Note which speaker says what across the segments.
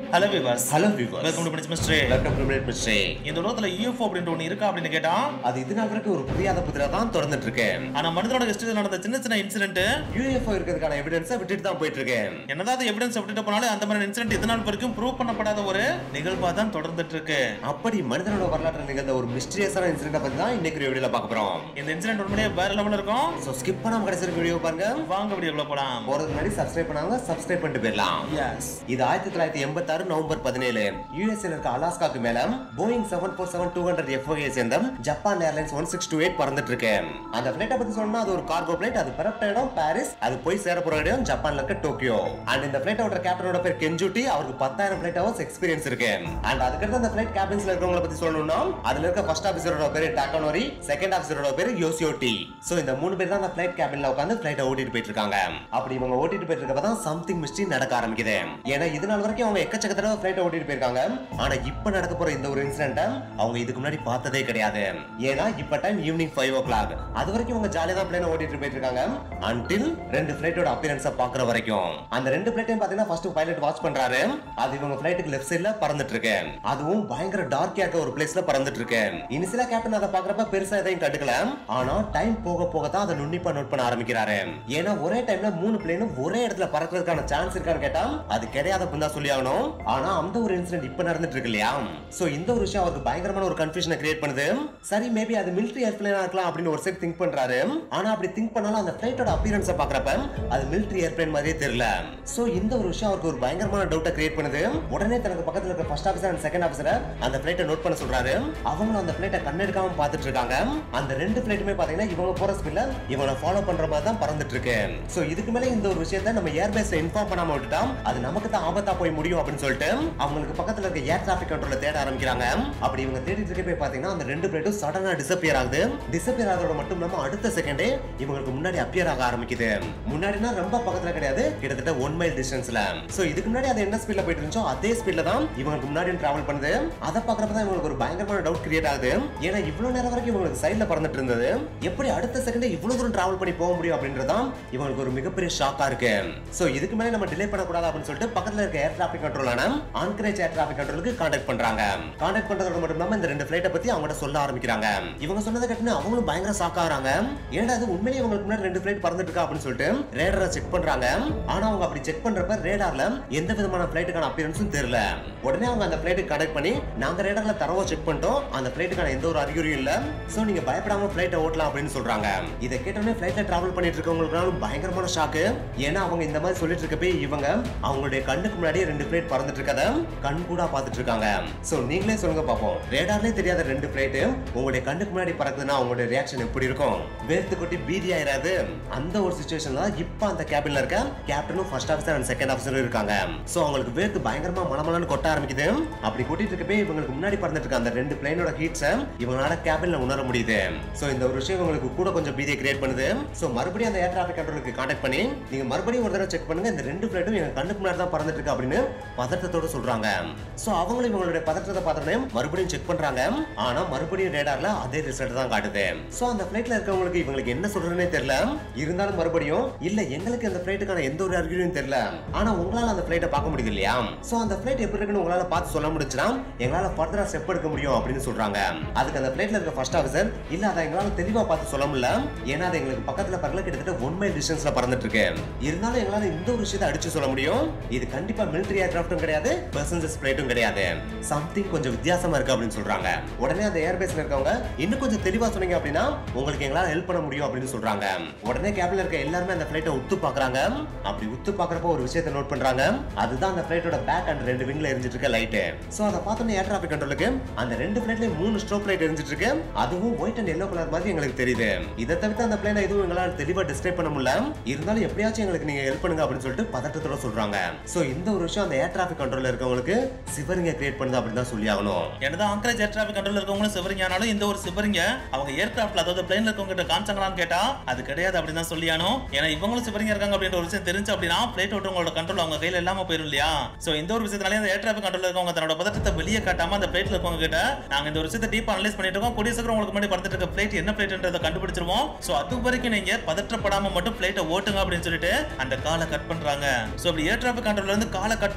Speaker 1: hello விவாஸ்
Speaker 2: hello viewers
Speaker 1: welcome to பிடிச்ச mystery
Speaker 2: welcome to minute mystery
Speaker 1: இந்த உலகத்துல யூஎஃப்ஓ அப்படின்ற ஒண்ணு இருக்கா அப்படின்னு கேட்டா
Speaker 2: அது இது நாள் வரைக்கும் ஒரு புரியாத புதிரா தான் தொடர்ந்துட்டு இருக்கேன்
Speaker 1: ஆனா மனிதனோட ஹிஸ்டரியில் நடந்த சின்ன சின்ன இன்சிடென்ட்
Speaker 2: யூஎஃப்ஓ இருக்கிறதுக்கான எவிடன்ஸை விட்டுட்டு தான் போயிட்டு இருக்கேன்
Speaker 1: என்னதான் எவிடன்ஸ் விட்டுட்டு போனாலும் அந்த மாதிரி இன்சிடென்ட் இது நாள் வரைக்கும் ப்ரூவ் பண்ணப்படாத ஒரு நிகழ்வா தான் தொடர்ந்துட்டு இருக்கு
Speaker 2: அப்படி மனிதனோட வரலாற்றில் நிகழ்ந்த ஒரு மிஸ்டீரியஸான இன்சிடென்ட் பத்தி தான் இன்னைக்கு வீடியோல பார்க்க போறோம்
Speaker 1: இந்த இன்சிடென்ட் உண்மையிலேயே வேற லெவலில் இருக்கும்
Speaker 2: சோ ஸ்கிப் பண்ணாம கடைசி வீடியோ பாருங்க
Speaker 1: வாங்க வீடியோக்குள்ள போலாம்
Speaker 2: போறதுக்கு முன்னாடி சப்ஸ்கிரைப் பண்ணாங்க சப்ஸ்கிரைப் பண்ணிட்டு போயிடலாம்
Speaker 1: எஸ்
Speaker 2: இது ஆயிரத்தி தொள்ளாயிரத்தி எண்பத்தாறு நவம்பர் பதினேழு யூஎஸ்ல இருக்க அலாஸ்காக்கு மேல Boeing seven four seven two hundred எஃப்ஓஏ சேர்ந்த Japan Airlines one six two eight பறந்துட்டு இருக்கு அந்த பிளைட்டை பத்தி சொன்னா அது ஒரு கார்கோ பிளைட் அது பிறப்பிட்ட இடம் பாரிஸ் அது போய் சேர போற இடம் ஜப்பான்ல இருக்க டோக்கியோ அண்ட் இந்த பிளைட்டோட கேப்டனோட பேர் கெஞ்சுட்டி அவருக்கு பத்தாயிரம் பிளைட் ஹவர்ஸ் எக்ஸ்பீரியன்ஸ் இருக்கு அண்ட் அதுக்கடுத்து அந்த பிளைட் கேபின்ஸ்ல இருக்கவங்கள பத்தி சொல்லணும்னா அதுல இருக்க ஃபர்ஸ்ட் ஆஃபீஸரோட பேரு டாக்கனோரி செகண்ட் ஆஃபீஸரோட பேரு யோசியோட்டி சோ இந்த மூணு பேர் தான் அந்த பிளைட் கேபின்ல உட்காந்து பிளைட்டை ஓட்டிட்டு போயிட்டு இருக்காங்க அப்படி இவங்க ஓட்டிட்டு போயிட்டு இருக்கப்ப தான் சம்திங் மிஸ்டி நடக்க ஆரம்பிக்குது ஏன்னா இது நாள் வரைக்கும் அவங்க எக்கச்சக்க தடவை பிளைட்டை ஓட்டிட்டு போயிருக்காங்க ஆனா இப்ப நடக்க போற இந்த ஒரு இன்சிடென்ட் அவங்க இதுக்கு முன்னாடி பார்த்ததே கிடையாது ஏன்னா இப்ப time evening five o'clock அது வரைக்கும் அவங்க ஜாலியா தான் பிளைனை ஓட்டிட்டு போயிட்டு இருக்காங்க அன்டில் ரெண்டு பிளைட்டோட அப்பியரன்ஸை பாக்குற வரைக்கும் அந்த ரெண்டு பிளைட்டையும் பாத்தீங்கன்னா ஃபர்ஸ்ட் பைலட் வாட்ச் பண்றாரு அது இவங்க பிளைட்டுக்கு லெஃப்ட் சைடுல பறந்துட்டு இருக்கு அதுவும் பயங்கர டார்க்கியா இருக்க ஒரு பிளேஸ்ல பறந்துட்டு இருக்கு இனிஷியலா கேப்டன் அதை பாக்குறப்ப பெருசா எதையும் கண்டுக்கல ஆனா டைம் போக போக தான் அதை நுண்ணிப்பா நோட் பண்ண ஆரம்பிக்கிறாரு ஏன்னா ஒரே டைம்ல மூணு பிளேனும் ஒரே இடத்துல பறக்கிறதுக்கான சான்ஸ் இருக்கான்னு கேட்டா அது கிடையாது அப்படின்னு தான் சொல்லி ஆகணும் ஆனா அந்த ஒரு இன்சிடென்ட் இப்ப நடந்துட்டு இருக்கு இல்லையா சோ இந்த ஒரு விஷயம் அவருக்கு பயங்கரமான ஒரு கன்ஃபியூஷனை கிரியேட் பண்ணுது சரி மேபி அது மிலிட்டரி ஏர்பிளேனா இருக்கலாம் அப்படின்னு ஒரு சைட் திங்க் பண்றாரு ஆனா அப்படி திங்க் பண்ணாலும் அந்த பிளைட்டோட அப்பியரன்ஸை பாக்குறப்ப அது மிலிட்டரி ஏர்பிளேன் மாதிரியே தெரியல சோ இந்த ஒரு விஷயம் அவருக்கு ஒரு பயங்கரமான டவுட்டை கிரியேட் பண்ணுது உடனே தனக்கு பக்கத்துல இருக்க first officer and second officer அந்த பிளைட்டை நோட் பண்ண சொல்றாரு அவங்களும் அந்த பிளைட்டை கண்ணெடுக்காம பார்த்துட்டு இருக்காங்க அந்த ரெண்டு பிளைட்டுமே பாத்தீங்கன்னா இவங்க போற ஸ்பீட்ல இவங்களை ஃபாலோ பண்ற மாதிரி தான் பறந்துட்டு இருக்கு சோ இதுக்கு மேல இந்த ஒரு விஷயத்தை நம்ம ஏர்பேஸ்ல இன்ஃபார்ம் பண்ணாம விட்டுட்டா அது நமக்கு தான் ஆபத்தா போய் முடியும் அப்படின்னு சொல்லிட்டு அவங்களுக்கு பக்கத்துல இருக்க ஏர் டிராபிக் கண்ட்ரோல தேட ஆரம்பிக்கிறாங்க அப்படி இவங்க தேடிட்டு இருக்க போய் பாத்தீங்கன்னா அந்த ரெண்டு பிளேட்டும் சடனா டிசப்பியர் ஆகுது டிசப்பியர் ஆகிறதோட மட்டும் இல்லாம அடுத்த செகண்டே இவங்களுக்கு முன்னாடி அப்பியர் ஆக ஆரம்பிக்குது முன்னாடினா ரொம்ப பக்கத்துல கிடையாது கிட்டத்தட்ட ஒன் மைல் டிஸ்டன்ஸ்ல சோ இதுக்கு முன்னாடி அது என்ன ஸ்பீட்ல போயிட்டு இருந்துச்சோ அதே ஸ்பீட்ல தான் இவங்களுக்கு முன்னாடி டிராவல் பண்ணுது அதை பாக்குறப்ப தான் இவங்களுக்கு ஒரு பயங்கரமான டவுட் கிரியேட் ஆகுது ஏன்னா இவ்வளவு நேரம் வரைக்கும் இவங்களுக்கு சைடுல பறந்துட்டு இருந்தது எப்படி அடுத்த செகண்ட் இவ்வளவு தூரம் டிராவல் பண்ணி போக முடியும் அப்படின்றதான் இவங்களுக்கு ஒரு மிகப்பெரிய ஷாக்கா இருக்கு சோ இதுக்கு மேலே நம்ம டிலே பண்ணக்கூடாது அப்படின்னு சொல்லிட்டு பக்கத்துல இருக்க ஏர் டிராபிக் கண்ட்ரோலான ஆன்கரேஜ் ஏர் டிராபிக் கண்ட்ரோலுக்கு கான்டாக்ட் பண்றாங்க கான்டாக்ட் பண்றதோட மட்டும் இல்லாம இந்த ரெண்டு பிளைட்டை பத்தி அவங்ககிட்ட சொல்ல ஆரம்பிக்கிறாங்க இவங்க சொன்னதை கேட்டு அவங்களும் பயங்கர ஷாக் ஆகுறாங்க ஏன்டா அது உண்மையிலேயே இவங்களுக்கு முன்னாடி ரெண்டு பிளைட் பறந்துட்டு இருக்கா அப்படின்னு சொல்லிட்டு ரேடரை செக் பண்றாங்க ஆனா அவங்க அப்படி செக் பண்றப்ப ரேடார்ல எந்த விதமான பிளைட்டுக்கான அப்பியரன்ஸும் தெரியல உடனே அவங்க அந்த பிளைட்டுக்கு கனெக்ட் பண்ணி நாங்க ரேடர்ல தரவா செக் பண்ணிட்டோம் அந்த பிளைட்டுக்கான எந்த ஒரு அறிகுறியும் இல்ல சோ நீங்க பயப்படாம பிளைட்டை ஓட்டலாம் அப்படின்னு சொல்றாங்க இதை கேட்டோடனே பிளைட்ல டிராவல் பண்ணிட்டு இருக்கவங்களுக்காலும் பயங்கரமான ஷாக்கு ஏன்னா அவங்க இந்த மாதிரி சொல்லிட்டு இருக்கப்பே இவங்க அவங்களுடைய கண்ணுக்கு முன்னாடியே ரெண்டு பிளேட் பறந்துட்டு இருக்கத கண் கூட பார்த்துட்டு இருக்காங்க சோ நீங்களே சொல்லுங்க பாப்போம் ரேடார்லயே தெரியாத ரெண்டு பிளேட் உங்களுடைய கண்ணுக்கு முன்னாடி பறக்குதுன்னா உங்களுடைய ரியாக்ஷன் எப்படி இருக்கும் வேர்த்து கொட்டி பீதி ஆயிராது அந்த ஒரு சுச்சுவேஷன்ல இப்ப அந்த கேபின்ல இருக்க கேப்டனும் ஃபர்ஸ்ட் ஆஃபீஸர் அண்ட் செகண்ட் ஆஃபீஸரும் இருக்காங்க சோ அவங்களுக்கு வேர்த்து பயங்கரமா மலமலன்னு கொட்ட ஆரம்பிக்குது அப்படி கொட்டிட்டு இருக்கப்பே இவங்களுக்கு முன்னாடி பறந்துட்டு இருக்க அந்த ரெண்டு பிளைனோட ஹீட்ஸை இவங்களால கேபின்ல உணர முடியுது சோ இந்த ஒரு விஷயம் இவங்களுக்கு கூட கொஞ்சம் பீதியை கிரியேட் பண்ணுது சோ மறுபடியும் அந்த ஏர் டிராபிக் கண்ட்ரோலுக்கு கான்டாக்ட் பண்ணி நீங்க மறுபடியும் ஒரு தடவை செக் பண்ணுங்க இந்த ரெண்டு பிளைட்டும் எங்க கண்ணுக்கு முன்னாடி தான் பறந்துட்டு இருக்கு அப்படின்னு பதட்டத்தோட சொல்றாங்க சோ அவங்களும் இவங்களுடைய பதட்டத்தை பார்த்தோன்னே மறுபடியும் செக் பண்றாங்க ஆனா மறுபடியும் ரேடார்ல அதே ரிசல்ட் தான் காட்டுது சோ அந்த பிளைட்ல இருக்கவங்களுக்கு இவங்களுக்கு என்ன சொல்றதுனே தெரியல இருந்தாலும் மறுபடியும் இல்ல எங்களுக்கு அந்த பிளைட்டுக்கான எந்த ஒரு அறிகுறியும் தெரியல ஆனா உங்களால அந்த பிளைட்டை பார்க்க முடியுது இல்லையா சோ அந்த பிளைட் எப்படி இருக்குன்னு உங்களால பார்த்து சொல்ல முடிச்சுன்னா எங்களால ஃபர்தரா ஸ்டெப் எடுக்க முடியும் அப்படின்னு சொல்றாங்க அதுக்கு அந்த பிளைட்ல இருக்க ஃபர்ஸ்ட் ஆஃபீஸர் இல்ல அதை எங்களால தெளிவா பார்த்து சொல்ல முடியல ஏன்னா அது எங்களுக்கு பக்கத்துல பக்கத்துல கிட்டத்தட்ட ஒன் மைல் டிஸ்டன்ஸ்ல பறந்துட்டு இருக்கு இருந்தாலும் எங்களால இந்த ஒரு விஷயத்தை அடிச்சு சொல்ல முடியும் இது கண்டிப்பா மிலிட்டரி ஏர்கிராஃப்டும் கிடையாது பர்சன்ஜர்ஸ் பிளைட்டும் கிடையாது சம்திங் கொஞ்சம் வித்தியாசமா இருக்கு அப்படின்னு சொல்றாங்க உடனே அந்த ஏர்பேஸ்ல இருக்கவங்க இன்னும் கொஞ்சம் தெளிவா சொன்னீங்க அப்படின்னா உங்களுக்கு எங்களால ஹெல்ப் பண்ண முடியும் அப்படின்னு சொல்றாங்க உடனே கேப்ல இருக்க எல்லாருமே அந்த பிளைட்டை உத்து பாக்குறாங்க அப்படி உத்து பாக்குறப்ப ஒரு விஷயத்தை நோட் பண்றாங்க அதுதான் அந்த பிளைட்டோட பேக் அண்ட் ரெண்டு விங்ல எரிஞ்சிட்டு இருக்க லைட் சோ அதை பார்த்தோன்னே ஏர் டிராபிக் கண்ட்ரோலுக்கு அந்த ரெண்டு பிளைட்லயும் மூணு ஸ்ட்ரோக் லைட் எரிஞ்சிட்டு இருக்கு அதுவும் ஒயிட் அண்ட் எல்லோ கலர் மாதிரி எங்களுக்கு தெரியுது இதை தவிர்த்து அந்த பிளைனை எதுவும் எங்களால தெளிவா டிஸ்கிரைப் பண்ண முடியல இருந்தாலும் எப்படியாச்சும் எங்களுக்கு நீங்க ஹெல்ப் பண்ணுங்க அப்படின்னு சொல்லிட்டு பதட்டத்தோட சொல்றாங்க சோ இந்த ஒரு விஷயம் அந்த ஏர் டிராபிக் கண்ட்ரோல்ல இருக்கவங்களுக்கு சிவரிங்க கிரியேட் பண்ணுது அப்படின்னு தான் சொல்லி ஆகணும்
Speaker 1: என்னதான் ஆங்கரேஜ் ஏர் டிராபிக் கண்ட்ரோல் இருக்கவங்களும் சிவரிங்க ஆனாலும் இந்த ஒரு சிவரிங்க அவங்க ஏர்கிராஃப்ட்ல அதாவது பிளைன்ல இருக்கவங்க கிட்ட காமிச்சாங்களான்னு கேட்டா அது கிடையாது அப்படின்னு தான் சொல்லியானோ ஏன்னா இவங்களும் சிவரிங்க இருக்காங்க அப்படின்ற ஒரு விஷயம் தெரிஞ்சு அப்படின்னா பிளைட் ஓட்டுறவங்களோட கண்ட்ரோல் அவங்க கையில இல்லாம போயிடும் இல்லையா சோ இந்த ஒரு விஷயத்தினாலே அந்த ஏர் டிராபிக் கண்ட்ரோல் இருக்கவங்க தன்னோட பதட்டத்தை வெளியே காட்டாம அந்த பிளைட்ல இருக்கவங்க கிட்ட நாங்க இந்த ஒரு விஷயத்தை டீப் அனலைஸ் பண்ணிட்டு இருக்கோம் கூடிய சீக்கிரம் உங்களுக்கு முன்னாடி பறந்துட்டு இருக்க பிளைட் என்ன பிளைட்ன்றதை கண்டுபிடிச்சிருவோம் சோ அது வரைக்கும் நீங்க பதற்றப்படாம மட்டும் பிளைட்டை ஓட்டுங்க அப்படின்னு சொல்லிட்டு அந்த காலை கட் பண்றாங்க சோ அப்படி ஏர் டிராபிக் கண்ட்ரோல்ல இருந்து காலை கட் பண்ண அடுத்த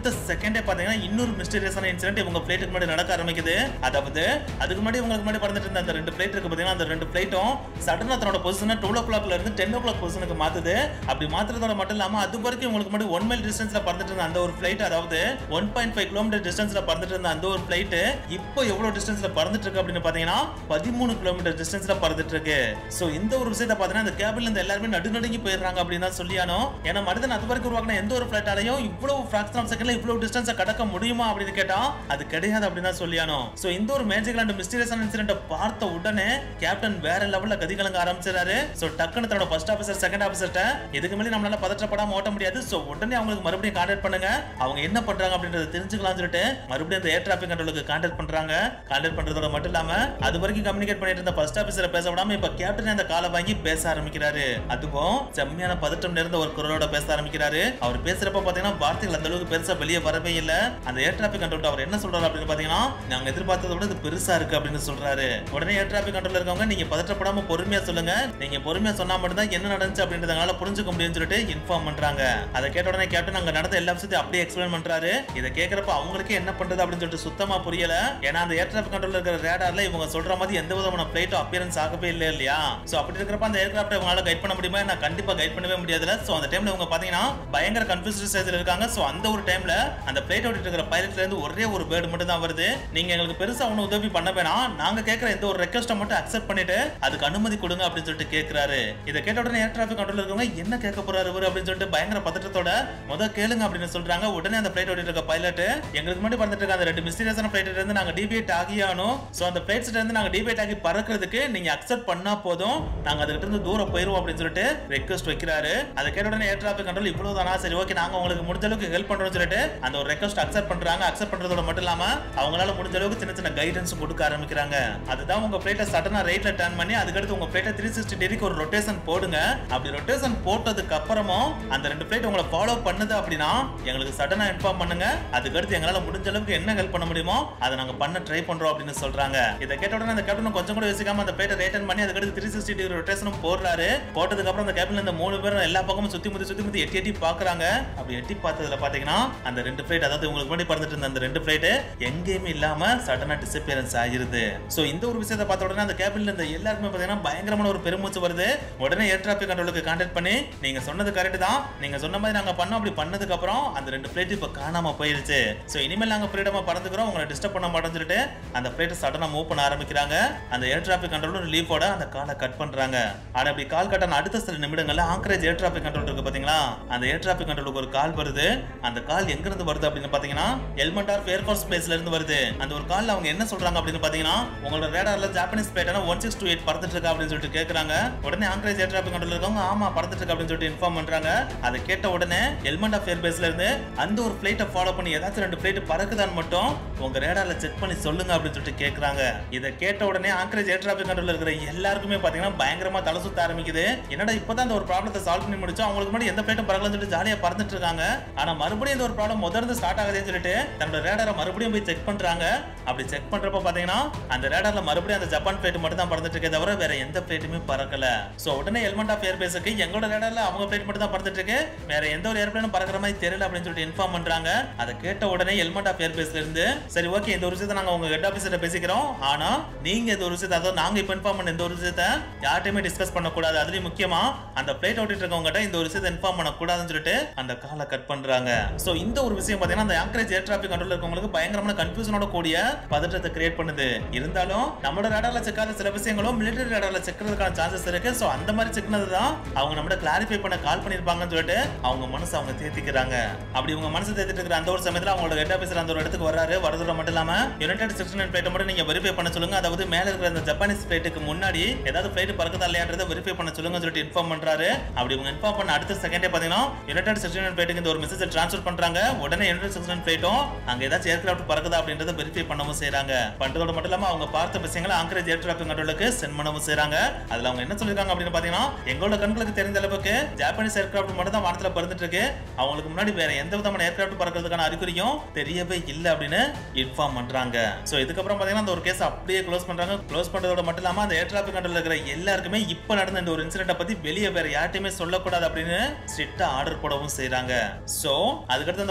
Speaker 1: அடுத்த செகண்டே பாத்தீங்கன்னா இன்னொரு மிஸ்டீரியஸான இன்சிடென்ட் இவங்க பிளேட்டுக்கு முன்னாடி நடக்க ஆரம்பிக்குது அதாவது அதுக்கு முன்னாடி உங்களுக்கு முன்னாடி பறந்துட்டு இருந்த அந்த ரெண்டு பிளேட் இருக்கு பாத்தீங்கன்னா அந்த ரெண்டு பிளேட்டும் சடனா தன்னோட பொசிஷனை டுவெல் ஓ கிளாக்ல இருந்து டென் ஓ கிளாக் பொசிஷனுக்கு மாத்துது அப்படி மாத்துறதோட மட்டும் இல்லாம அது வரைக்கும் உங்களுக்கு முன்னாடி ஒன் மைல் டிஸ்டன்ஸ்ல பறந்துட்டு இருந்த அந்த ஒரு பிளைட் அதாவது ஒன் பாயிண்ட் ஃபைவ் கிலோமீட்டர் டிஸ்டன்ஸ்ல பறந்துட்டு இருந்த அந்த ஒரு பிளைட் இப்போ எவ்வளவு டிஸ்டன்ஸ்ல பறந்துட்டு இருக்கு அப்படின்னு பாத்தீங்கன்னா பதிமூணு கிலோமீட்டர் டிஸ்டன்ஸ்ல பறந்துட்டு இருக்கு சோ இந்த ஒரு விஷயத்தை பாத்தீங்கன்னா இந்த கேபிள்ல இருந்து எல்லாருமே நடுநடுங்கி போயிடுறாங்க அப்படின்னு தான் சொல்லியானோ ஏன்னா மனிதன் அது வரைக்கும் உருவாக்கின எந்த ஒரு பிளைட்டாலையும் இவ்வளவு ஃபிராக்ஷன் ஆஃப் செகண்ட்ல இவ்வளவு டிஸ்டன்ஸை கடக்க முடியுமா அப்படின்னு கேட்டா அது கிடையாது அப்படின்னு தான் சொல்லியானோ சோ இந்த ஒரு மேஜிக்கல் அண்ட் மிஸ்டீரியஸான இன்சிடென்ட் பார்த்த உடனே கேப்டன் வேற லெவல்ல கதி கலங்க ஆரம்பிச்சாரு சோ டக்குன்னு தன்னோட ஃபர்ஸ்ட் ஆஃபீஸர் செகண்ட் ஆஃபீஸர்ட்ட இதுக்கு மேலே நம்மளால பதற்றப்படாம ஓட்ட முடியாது சோ உடனே அவங்களுக்கு மறுபடியும் கான்டாக்ட் பண்ணுங்க அவங்க என்ன பண்றாங்க அப்படின்றத தெரிஞ்சுக்கலாம் சொல்லிட்டு மறுபடியும் அந்த ஏர் டிராபிக் கண்ட்ரோலுக்கு கான்டாக்ட் பண்றாங்க கான்டாக்ட் பண்றதோட மட்டும் இல்லாம அது வரைக்கும் கம்யூனிகேட் பண்ணிட்டு இருந்த ஃபர்ஸ்ட் ஆஃபீஸரை பேச விடாம இப்ப கேப்டன் அந்த காலை வாங்கி பேச ஆரம்பிக்கிறாரு அதுவும் செம்மையான பதட்டம் நிறைந்த ஒரு குரலோட பேச ஆரம்பிக்கிறாரு அவர் பேசுறப்ப பாத்தீங்கன்னா வார்த்தைகள் அந்த அளவுக்கு பெருசா வெளியே வரவே இல்ல அந்த ஏர் டிராபிக் கண்ட்ரோல் அவர் என்ன சொல்றாரு அப்படின்னு பாத்தீங்கன்னா நாங்க எதிர்பார்த்ததை விட இது பெருசா இருக்கு அப்படின்னு சொல்றாரு உடனே ஏர் டிராபிக் கண்ட்ரோல் இருக்கவங்க நீங்க பதற்றப்படாம பொறுமையா சொல்லுங்க நீங்க பொறுமையா சொன்னா மட்டும்தான் என்ன நடந்துச்சு அப்படின்றதுனால புரிஞ்சுக்க முடியும்னு சொல்லிட்டு இன்ஃபார்ம் பண்றாங்க அதை கேட்ட உடனே கேப்டன் அங்க நடந்த எல்லா விஷயத்தையும் அப்படியே எக்ஸ்பிளைன் பண்றாரு இதை கேட்கறப்ப அவங்களுக்கே என்ன பண்றது அப்படின்னு சொல்லிட்டு சுத்தமா புரியல ஏன்னா அந்த ஏர் டிராபிக் கண்ட்ரோல் இருக்கிற ரேடார்ல இவங்க சொல்ற மாதிரி எந்த விதமான பிளைட்டும் அப்பியரன்ஸ் ஆகவே இல்லை இல்லையா சோ அப்படி இருக்கிறப்ப அந்த ஏர்கிராஃப்ட் இவங்களால கைட் பண்ண முடியுமா நான் கண்டிப்பா கைட் பண்ணவே முடியாதுல சோ அந்த டைம்ல இவங்க பாத்தீங்கன்னா பயங்கர கன்ஃபியூஸ் ஸ்டேஜ்ல இருக்காங்க சோ அந்த ஒரு டைம்ல அந்த பிளைட் ஓட்டிட்டு இருக்கிற பைலட்ல இருந்து ஒரே ஒரு பேர்டு மட்டும் தான் வருது நீங்க எங்களுக்கு பெருசா ஒன்னும் உதவி பண்ண வேணாம் நாங்க கேட்கிற எந்த ஒரு ரெக்வஸ்ட்டை மட்டும் அக்செப்ட் பண்ணிட்டு அதுக்கு அனுமதி கொடுங்க அப்படின்னு சொல்லிட்டு கேக்குறாரு இதை கேட்ட உடனே ஏர் டிராபிக் கண்ட்ரோல் இருக்கவங்க என்ன கேட்க போறாரு இவரு அப்படின்னு சொல்லிட்டு பயங்கர பதட்டத்தோட முத கேளுங்க அப்படின்னு சொல்றாங்க உடனே அந்த பிளைட் ஓட்டிட்டு இருக்க பைலட் எங்களுக்கு முன்னாடி பறந்துட்டு இருக்க அந்த ரெண்டு மிஸ்டீரியஸான பிளைட்ல இருந்து நாங்க டிபேட் ஆகியானோம் சோ அந்த பிளைட்ஸ்ல இருந்து நாங்க டிபேட் ஆகி பறக்கிறதுக்கு நீங்க அக்செப்ட் பண்ணா போதும் நாங்க அதுகிட்ட இருந்து தூரம் போயிருவோம் அப்படின்னு சொல்லிட்டு ரெக்வஸ்ட் வைக்கிறாரு அதை கேட்ட உடனே ஏர் டிராபிக் கண்ட்ரோல் இவ்வளவு தானா சரி ஓகே நாங்க உங்களுக்கு முடிஞ்ச அளவுக்கு ஹெல்ப் பண்றோம்னு சொல்லிட்டு அந்த ஒரு ரெக்வஸ்ட் அக்செப்ட் பண்றாங்க அக்செப்ட் பண்றதோட மட்டும் இல்லாம அவங்களால முடிஞ்ச அளவுக்கு சின்ன சின்ன கைடன்ஸ் கொடுக்க ஆரம்பிக்கிறாங்க அதுதான் உங்க பிளேட்டை சடனா ரைட்ல டர்ன் பண்ணி அதுக்கடுத்து உங்க பிளேட்டை த்ரீ சிக்ஸ்டி டிகிரிக்கு ஒரு ரொட்டேஷன் போடுங்க அப்படி ரொட்டேஷன் போட்டதுக்கு அப்புறமும் அந்த ரெண்டு பிளேட் உங்களை ஃபாலோ பண்ணுது அப்படின்னா எங்களுக்கு சடனா இன்ஃபார்ம் பண்ணுங்க அதுக்கடுத்து எங்களால முடிஞ்ச அளவுக்கு என்ன ஹெல்ப் பண்ண முடியுமோ அதை நாங்க பண்ண ட்ரை பண்றோம் அப்படின்னு சொல்றாங்க இதை கேட்ட உடனே அந்த கேப்டன் கொஞ்சம் கூட யோசிக்காம அந்த பிளேட்டை ரைட்டன் பண்ணி அதுக்கடுத்து த்ரீ சிக்ஸ்டி டிகிரி ரொட்டேஷனும் போடுறாரு போட்டதுக்கு அப்புறம் அந்த கேபின்ல இந்த மூணு பேரும் எல்லா பக்கமும் சுத்தி முத்தி சுத்தி முத்தி எட்டி எட்டி பாக்குறாங்க அப்படி எட்டி பார்த்ததுல பாத்தீங்கன்னா அந்த ரெண்டு பிளைட் அதாவது உங்களுக்கு முன்னாடி பறந்துட்டு இருந்த அந்த ரெண்டு பிளைட் எங்கேயுமே இல்லாம சடனா டிசப்பியரன்ஸ் ஆயிருது சோ இந்த ஒரு விஷயத்தை பார்த்த உடனே அந்த கேபின்ல இருந்த எல்லாருக்குமே பாத்தீங்கன்னா பயங்கரமான ஒரு பெருமூச்சு வருது உடனே ஏர் டிராபிக் கண்ட்ரோலுக்கு கான்டாக்ட் பண்ணி நீங்க சொன்னது கரெக்ட் தான் நீங்க சொன்ன மாதிரி நாங்க பண்ணோம் அப்படி பண்ணதுக்கு அப்புறம் அந்த ரெண்டு பிளேட் இப்ப காணாம போயிருச்சு சோ இனிமேல் நாங்க ஃப்ரீடமா பறந்துக்கிறோம் உங்களை டிஸ்டர்ப் பண்ண மாட்டோம்னு சொல்லிட்டு அந்த பிளேட் சடனா மூவ் பண்ண ஆரம்பிக்கிறாங்க அந்த ஏர் டிராபிக் கண்ட்ரோல் லீஃபோட அந்த காலை கட் பண்றாங்க ஆனா அப்படி கால் கட்டான அடுத்த சில நிமிடங்கள்ல ஆங்கரேஜ் ஏர் டிராபிக் கண்ட்ரோல் இருக்கு பாத்தீங்களா அந்த ஏர் டிராபிக் கண்ட்ரோலுக்கு ஒரு கால் வருது அந்த கால் எங்க இருந்து வருது அப்படின்னு பாத்தீங்கன்னா எல்மண்டார் ஏர்ஃபோர்ஸ் பேஸ்ல இருந்து வருது அந்த ஒரு கால்ல அவங்க என்ன சொல்றாங்க அப்படின்னு பாத்தீங்கன்னா உங்களோட ரேடார்ல ஜாப்பனீஸ் பிளேட்டான ஒன் சிக்ஸ் டூ எயிட் பறந்துட்டு இருக்கா அப்படின்னு சொல்லிட்டு கேக்குறாங்க உடனே ஆங்கரேஜ் ஏர் டிராபிக் கண்ட்ரோல் இருக்கவங்க ஆமா பறந்துட்டு இருக்கு அப்படின்னு சொல்லிட்டு இன்ஃபார்ம் பண்றாங்க அதை கேட்ட உடனே எல்மண்ட் ஆஃப் ஏர் பேஸ்ல இருந்து அந்த ஒரு பிளைட்டை ஃபாலோ பண்ணி ஏதாச்சும் ரெண்டு பிளைட் பறக்குதான்னு மட்டும் உங்க ரேடார்ல செக் பண்ணி சொல்லுங்க அப்படின்னு சொல்லிட்டு கேக்குறாங்க இதை கேட்ட உடனே ஆங்கரேஜ் ஏர் டிராபிக் கண்ட்ரோல் இருக்கிற எல்லாருக்குமே பாத்தீங்கன்னா பயங்கரமா தலை சுத்த ஆரம்பிக்குது என்னடா இப்பதான் அந்த ஒரு ப்ராப்ளத்தை சால்வ் பண்ணி முடிச்சோம் அவங்களுக்கு முன்னாடி எந்த பிளேட்டும் பறக்கலன்னு சொல்லிட்டு ஜாலியா பறந்துட்டு இருக்காங்க ஆனா மறுபடியும் இந்த ஒரு ப்ராப்ளம் முதல்ல ஸ்டார்ட் ஆகுதுன்னு சொல்லிட்டு தன்னோட ரேடாரை மறுபடியும் போய் செக் பண்றாங்க அப்படி செக் பண்றப்ப பாத்தீங்கன்னா அந்த ரேடார்ல மறுபடியும் அந்த ஜப்பான் பிளேட் மட்டும் தான் பறந்துட்டு இருக்கே தவிர வேற எந்த பிளேட்டுமே பறக்கல சோ உடனே எல்மெண்ட் ஆஃப் ஏர் பேஸுக்கு எங்களோட ரேடார்ல அவங்க பிளேட் மட்டும் தான் பறந்துட்டு இருக்கு வேற எந்த ஒரு ஏர்பிளேனும் பறக்கிற மாதிரி தெரியல அப்படின்னு சொல்லிட்டு இன்ஃபார்ம் பண்றாங்க அதை கேட்ட உடனே எல்மெண்ட் ஆஃப் ஏர் பேஸ்ல இருந்து சரி ஓகே இந்த ஒரு விஷயத்தை நாங்க உங்க ஹெட் ஆபீசர்ட்ட பேசிக்கிறோம் ஆனா நீங்க இந்த ஒரு விஷயத்தை அதாவது நாங்க இப்ப இன்ஃபார்ம் பண்ண இந்த ஒரு விஷயத்தை யார்ட்டையுமே டிஸ்கஸ் பண்ணக்கூடாது அதுலயும் முக்கியமா அந்த பிளேட் ஓட்டிட்டு இருக்கவங்ககிட்ட இந்த ஒரு விஷயத்தை இன்ஃபார்ம் பண்ணக்கூடாதுன்னு சொல்லிட்டு அந்த காலை கட் பண்றாங்க சோ இந்த ஒரு விஷயம் பாத்தீங்கன்னா அந்த ஆங்கரேஜ் ஏர் டிராபிக் கண்ட்ரோல் இருக்கவங்களுக்கு பயங்கரமான கன்ஃபியூஷனோட கூடிய பதற்றத்தை கிரியேட் பண்ணுது இருந்தாலும் நம்மளோட ரேடார்ல செக்காத சில விஷயங்களும் மிலிட்டரி ரேடார்ல செக்கிறதுக்கான சான்சஸ் இருக்கு சோ அந்த மாதிரி செக்னது தான் அவங்க நம்மள கிளாரிஃபை பண்ண கால் பண்ணிருப்பாங்கன்னு சொல்லிட்டு அவங்க மனசு அவங்க தேத்திக்கிறாங்க அப்படி உங்க மனசு தேத்திட்டு இருக்கிற அந்த ஒரு சமயத்துல அவங்களோட ஹெட் ஆபீசர் அந்த ஒரு இடத்துக்கு வராரு வரதோட மட்டும் இல்லாம யுனைடெட் சிக்ஸ்டி நைன் பிளேட்டை மட்டும் நீங்க வெரிஃபை பண்ண சொல்லுங்க அதாவது மேல இருக்கிற அந்த ஜப்பானீஸ் பிளேட்டுக்கு முன்னாடி ஏதாவது பிளேட் பறக்குதா இல்லையான்றதை வெரிஃபை பண்ண சொல்லுங்க சொல்லிட்டு இன்ஃபார்ம் பண்றாரு அப்படி இவங்க இன்ஃபார்ம் பண்ண அடுத்த செகண்டே பாத்தீங்கன்னா யுனைடெட் சிக்ஸ்டி நைன் பிளேட்டுக்கு இந்த ஒரு மெசேஜ் ட்ரான்ஸ்ஃபர் பண்றாங்க உடனே யுனைடெட் சிக்ஸ்டி நைன் பிளேட்டும் அங்க ஏதாச்சும் ஏர்கிராஃப்ட் பறக்குதா அப்படின்றத வெரிஃபை பண்ணவும் செய்றாங்க பண்றதோட மட்டும் இல்லாம அவங்க பார்த்த விஷயங்களை ஆங்கரேஜ் ஏர் டிராபிக் கண்ட்ரோலுக்கு சென்ட் பண்ணவும் செய்றாங்க அதுல அவங்க என்ன சொல்லிருக்காங்க அப்படின்னு பாத்தீங்கன்னா எங்களோட கண்களுக்கு தெரிந்த அளவுக்கு ஜாப்பனீஸ் ஏர்கிராஃப்ட் மட்டும் தான் வானத்துல பறந்துட்டு இருக்கு அவங்களுக்கு முன்னாடி வேற எந்த விதமான ஏர்கிராஃப்ட் பறக்கிறதுக்கான அறிகுறியும் தெரியவே இல்லை அப்படின்னு இன்ஃபார்ம் பண்றாங்க சோ இதுக்கப்புறம் பாத்தீங்கன்னா அந்த ஒரு கேஸ் அப்படியே க்ளோஸ் பண்றாங்க க்ளோஸ் பண்றதோட மட்டும் இல்லாம அந்த ஏர் டிராபிக் கண்ட்ரோல் இருக்கிற எல்லாருக்குமே இப்ப நடந்த இந்த ஒரு இன்சிடென்ட் பத்தி வெளியே வேற யார்ட்டையுமே சொல்லக்கூடாது அப்படின்னு ஸ்ட்ரிக்டா ஆர்டர் போடவும் செய்றாங்க சோ அதுக்கடுத்து அந்த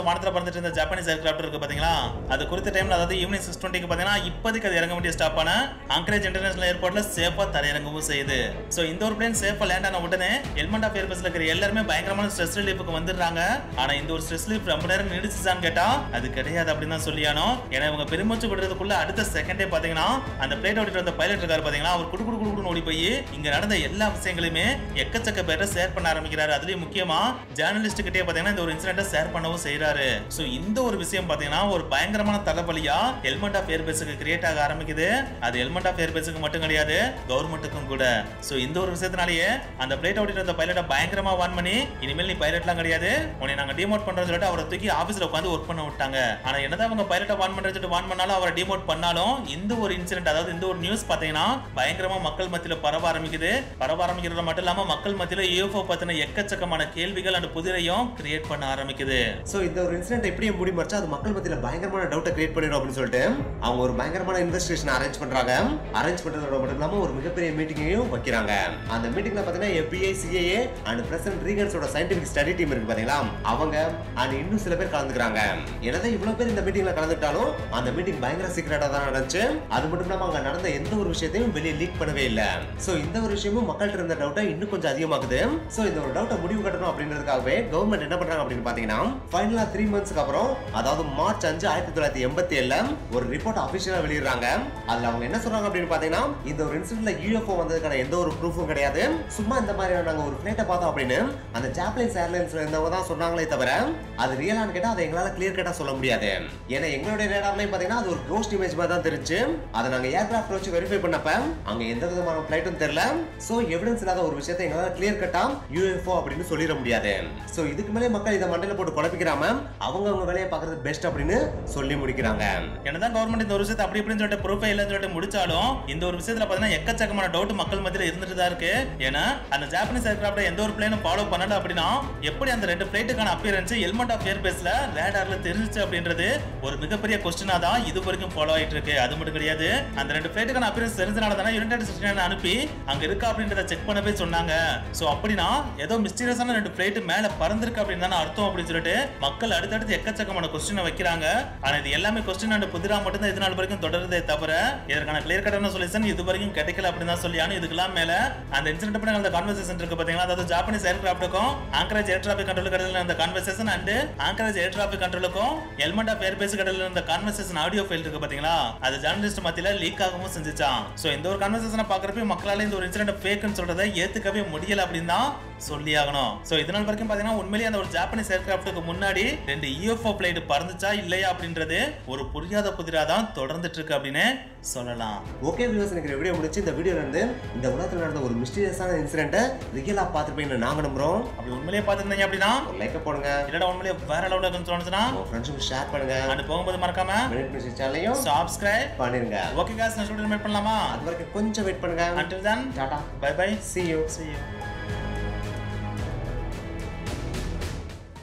Speaker 1: வானத்துல பறந்துட்டு இருந்த ஜப்பானீஸ் ஏர்கிராஃப்ட் இருக்கு பாத்தீங்களா அது குறித்த டைம்ல அதாவது ஈவினிங் சிக்ஸ் டுவெண்ட்டிக்கு பாத்தீங்கன்னா இப்போதைக்கு அது இறங்க வேண்டிய ஸ்டாப்பான அங்கரேஜ் இன்டர்நேஷனல் ஏர்போர்ட்ல சேஃபா தரையிறங்கவும் செய்யுது சோ இந்த ஒரு பிளேன் சேஃபா லேண்ட் ஆன உடனே எல்மெண்ட் ஆஃப் ஏர்பஸ்ல இருக்கிற எல்லாருமே பயங்கரமான ஸ்ட்ரெஸ் ரிலீஃபுக்கு வந்துடுறாங்க ஆனா இந்த ஒரு ஸ்ட்ரெஸ் ரிலீஃப் ரொம்ப நேரம் நீடிச்சுதான்னு கேட்டா அது கிடையாது அப்படின்னு தான் சொல்லியானோ ஏன்னா இவங்க பெருமூச்சு விடுறதுக்குள்ள அடுத்த செகண்டே பாத்தீங்கன்னா அந்த பிளேட் ஓட்டிட்டு வந்த பைலட் இருக்காரு பாத்தீங்களா அவர் குடு குடு குடு குடுன்னு ஓடி போய் இங்க நடந்த எல்லா விஷயங்களையுமே எக்கச்சக்க பேரை ஷேர் பண்ண ஆரம்பிக்கிறாரு அதுலயும் முக்கியமா ஜேர்னலிஸ்ட் கிட்டே பாத்தீங்கன்னா இந்த ஒரு இன்சிடென்ட்டை ஷேர் பண்ணவும் செய்யறாரு சோ இந்த ஒரு விஷயம் பாத்தீங்கன்னா ஒரு பயங்கரமான தலைவலியா எல்மெண்ட் ஆஃப் ஏர்பேஸுக்கு கிரியேட் ஆக ஆரம்பிக்குது அது எல்மெண்ட் ஆஃப் ஏர்பேஸுக்கு மட்டும் கிடையாது கவர்மெண்ட்டுக்கும் கூட சோ இந்த ஒரு விஷயத்தினாலேயே அந்த பிளேட் ஓட்டிட்டு வந்த பைலட்டை பயங்கரமா வான் பண்ணி இனிமேல் நீ பைலட்லாம் கிடையாது உன்னை நாங்க டிமோட் பண்றோம்னு சொல்லிட்டு அவரை தூக்கி ஆபீஸ்ல உட்காந்து ஒர்க் பண்ண விட்டாங்க ஆனா என்னதான் அவங்க பைலட்டை வான் பண்றது சொல்லிட்டு வான் பண்ணாலும் அவரை டிமோட் பண்ணாலும் இந்த ஒரு இன்சிடென்ட் அதாவது இந்த ஒரு நியூஸ் பாத்தீங்கன்னா பயங்கரமா மக்கள் மத்தியில பரவ ஆரம்பிக்குது பரவ ஆரம்பிக்கிறது மட்டும் இல்லாம மக்கள் மத்தியில யூஎஃப்ஓ பத்தின எக்கச்சக்கமான கேள்விகள் அந்த புதிரையும் கிரியேட் பண்ண ஆரம்பிக்குது
Speaker 2: சோ இந்த ஒரு இன்சிடென்ட் எப்படி முடி மறைச்சா அது மக்கள் மத்தியில பயங்கரமான டவுட்டை கிரியேட் பண்ணிடும் அப்படின்னு சொல்லிட்டு அவங்க ஒரு பயங்கரமான இன்வெஸ்டிகேஷன் அரேஞ்ச் பண்றாங்க அரேஞ்ச் பண்றதோட மட்டும் இல்லாம ஒரு மிகப்பெரிய மீட்டிங்கையும் வைக்கிறாங்க அந்த மீட்டிங்ல பாத்தீங்கன்னா FBI சிஏஏ அண்ட் பிரசிடென்ட் ரீகன்ஸோட சயின்டிபிக் ஸ்டடி டீம் இருக்கு பாத்தீங்களா அவங்க அண்ட் இன்னும் சில பேர் கலந்துக்கிறாங்க என்னதான் இவ்வளவு பேர் இந்த மீட்டிங்ல கலந்துட்டாலும் அந்த மீட்டிங் பயங்கர சீக்கிரட்டா தான் நடந்துச்சு அது மட்டும் இல்லாம அங்க நடந்த எந்த ஒரு விஷயத்தையும் வெளியே லீக் பண்ணவே இல்ல சோ இந்த ஒரு விஷயமும் மக்கள்கிட்ட இருந்த டவுட்டை இன்னும் கொஞ்சம் அதிகமாக்குது சோ இந்த ஒரு டவுட்டை முடிவு கட்டணும் அப்படின்றதுக்காகவே கவர்மெண்ட் என்ன பண்றாங்க அப்படின்னு பாத்தீங்கன்னா ஃபைனலா த்ரீ மந்த்ஸ்க்கு அப்புறம் அதாவது மார்ச் அஞ்சு ஆயிரத்தி தொள்ளாயிரத்தி எண்பத்தி ஏழுல ஒரு ரிப்போர்ட் அபிஷியலா வெளியிடுறாங்க அதுல அவங்க என்ன சொல்றாங்க அப்படின்னு பாத்தீங்கன்னா இந்த ஒரு இன்சிடென்ட்ல யூஎஃப்ஓ வந்ததுக்கான எந்த ஒரு ப்ரூஃபும் கிடையாது சும்மா இந்த மாதிரி நாங்க ஒரு பிளேட்டை பார்த்தோம் அப்படின்னு அந்த ஜாப்லைன்ஸ் ஏர்லைன்ஸ்ல இருந்தவங்க தான் சொன்னாங்களே தவிர அது ரியலான்னு கேட்டா அதை எங்களால கிளியர் கட்டா சொல்ல முடியாது ஏன்னா எங்களுடைய ரேடார்லயும் பாத்தீங்கன்னா அது ஒரு கோஸ்ட் இமேஜ் மாதிரி தான் தெரிஞ்சு அதை நாங்க ஏர்கிராஃப்ட் வச்சு வெரிஃபை பண்ணப்ப அங்க எந்த விதமான பிளைட்டும் தெரியல சோ எவிடன்ஸ் இல்லாத ஒரு விஷயத்தை எங்களால கிளியர் கட்டா யூஎஃப்ஓ அப்படின்னு சொல்லிட முடியாது சோ இதுக்கு மேலே மக்கள் இதை மண்டையில போட்டு குழப்பிக்கிறாம அவங்க அவங்க வேலையை பார்க்கறது பெஸ்ட் அப்படின்னு சொல்லி முடிக்கிறாங்க
Speaker 1: என்னதான் கவர்மெண்ட் இந்த ஒரு விஷயத்தை அப்படி இப்படின்னு சொல்லிட்டு ப்ரூஃபே இல்லைன்னு சொல்லிட்டு முடிச்சாலும் இந்த ஒரு விஷயத்துல பாத்தீங்கன்னா எக்கச்சக்கமான டவுட் மக்கள் மத்தியில இருந்துட்டு தான் இருக்கு ஏன்னா அந்த ஜாப்பனீஸ் ஏர்கிராஃப்ட் எந்த ஒரு பிளேனும் ஃபாலோ பண்ணல அப்படின்னா எப்படி அந்த ரெண்டு பிளைட்டுக்கான அப்பியரன்ஸ் எல்மெண்ட் ஆஃப் ஏர்பேஸ்ல ரேடார்ல தெரிஞ்சுச்சு அப்படின்றது ஒரு மிகப்பெரிய கொஸ்டினா தான் இது வரைக்கும் ஃபாலோ ஆயிட்டு இருக்கு அது மட்டும் கிடையாது அந்த ரெண்டு பிளைட்டுக்கான அப்பியரன்ஸ் தெரிஞ்சனால தானே யுனைடெட் ஸ்டேட்ஸ் அனுப்பி அங்க இருக்கா அப்படின்றத செக் பண்ணவே சொன்னாங்க சோ அப்படின்னா ஏதோ மிஸ்டீரியஸான ரெண்டு பிளைட் மேல பறந்திருக்கு அப்படின்னு தானே அர்த்தம் அப்படின்னு சொல்லிட்டு மக்கள் அடுத்தடுத்து எக்கச்சக்கமான கொஸ்டினை வைக்கிறாங்க ஆனா இது எல்லாமே கொஸ்டின் அண்ட் புதிரா மட்டும் தான் இது நாள் வரைக்கும் தொடருதே தவிர இதற்கான கிளியர் கட்டான சொல்யூஷன் இது வரைக்கும் கிடைக்கல அப்படின்னு தான் சொல்லி ஆனா இதுக்கெல்லாம் மேல அந்த இன்சிடென்ட் பண்ண அந்த கான்வர்சேஷன் இருக்கு பாத்தீங்களா அதாவது ஜாப்பனீஸ் ஏர்கிராஃப்ட்டுக்கும் ஆங்கரேஜ் ஏர் டிராபிக் கண்ட்ரோல் கடையில் அந்த conversation and Anchorage air traffic கண்ட்ரோலுக்கும் எல்மெண்ட் ஆஃப் ஏர்பேஸ் கடையில் இருந்த கான்வர்சேஷன் ஆடியோ ஃபைல் இருக்கு பாத்தீங்களா அது ஜேர்னலிஸ்ட் மத்தியில லீக் ஆகவும் செஞ்சுச்சான் சோ இந்த ஒரு கான்வர்சேஷனை பாக்குறப்ப மக்களால இந்த ஒரு இன்சிடென்ட் ஃபேக்னு சொல்றதை ஏத்துக்கவே முடியல அப்படின்னு தான் சொல்லி ஆகணும் சோ இதனால் வரைக்கும் பாத்தீங்கன்னா உண்மையிலேயே அந்த ஒரு ஜாப்பனீஸ் ஏர்கிராஃப்ட்டுக்கு முன்னாடி ரெண்டு யூஎஃப்ஓ பிளைட் பறந்துச்சா இல்லையா அப்படின்றது ஒரு புரியாத புதிரா தான் தொடர்ந்துட்டு இருக்கு அப்படின்னு சொல்லலாம்
Speaker 2: ஓகே வியூவர்ஸ் எனக்கு இந்த வீடியோ முடிச்சு இந்த வீடியோல இருந்து இந்த உலகத்துல நடந்த ஒரு மிஸ்டீரியஸான இன்சிடென்ட்டை ரியலா பார்த்துருப்பீங்கன்னு நாங்க நம்புறோம்
Speaker 1: அப்படி உண்மையிலேயே பார்த்துருந்தீங்க அப்படின்னா
Speaker 2: ஒரு லைக்கை போடுங்க
Speaker 1: இல்லடா உண்மையிலேயே வேற லெவலில் இருக்குன்னு தோணுச்சுன்னா
Speaker 2: உங்க ஃப்ரெண்ட்ஸுக்கு ஷேர் பண்ணுங்க
Speaker 1: அண்ட் போகும்போது மறக்காம
Speaker 2: மினிட் மியூசிக் சேனலையும்
Speaker 1: சப்ஸ்கிரைப்
Speaker 2: பண்ணிருங்க
Speaker 1: okay cause next video meet பண்ணலாமா
Speaker 2: அது வரைக்கும் கொஞ்சம் வெயிட் பண்ணுங்க
Speaker 1: until then
Speaker 2: Tata
Speaker 1: bye bye
Speaker 2: see you
Speaker 1: see you